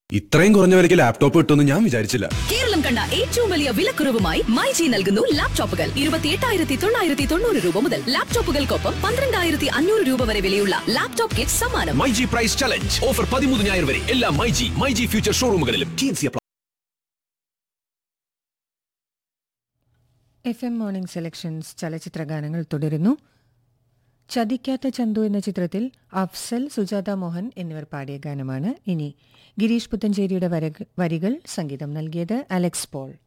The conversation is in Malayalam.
ഇത്രയും കുറഞ്ഞ വിലയ്ക്ക് ലാപ്ടോപ്പ് കിട്ടുമെന്ന് ഞാൻ വിചാരിച്ചില്ല കേരളം കണ്ട ഏറ്റവും വലിയ വിലക്കുറവുമായി മൈജി നൽകുന്നു ലാപ്ടോപ്പുകൾ ഇരുപത്തിയെട്ടായിരത്തി തൊള്ളായിരത്തി തൊണ്ണൂറ് രൂപ മുതൽ ലാപ്ടോപ്പുകൾക്കൊപ്പം പന്ത്രണ്ടായിരത്തി അഞ്ഞൂറ് രൂപ വരെ വിലയുള്ള ലാപ്ടോപ്പ് കിറ്റ് സമ്മാനം my G prize challenge offer പതിമൂന്ന് ഞായർ വരെ എല്ലാ my G my G future ഷോറൂമുകളിലും T N C apply F M morning selections ചലച്ചിത്ര ഗാനങ്ങൾ തുടരുന്നു ചതിക്കാത്ത ചന്തു എന്ന ചിത്രത്തിൽ അഫ്സൽ സുജാത മോഹൻ എന്നിവർ പാടിയ ഗാനമാണ് ഇനി ഗിരീഷ് പുത്തഞ്ചേരിയുടെ വരക- വരികൾ സംഗീതം നൽകിയത് അലക്സ് പോൾ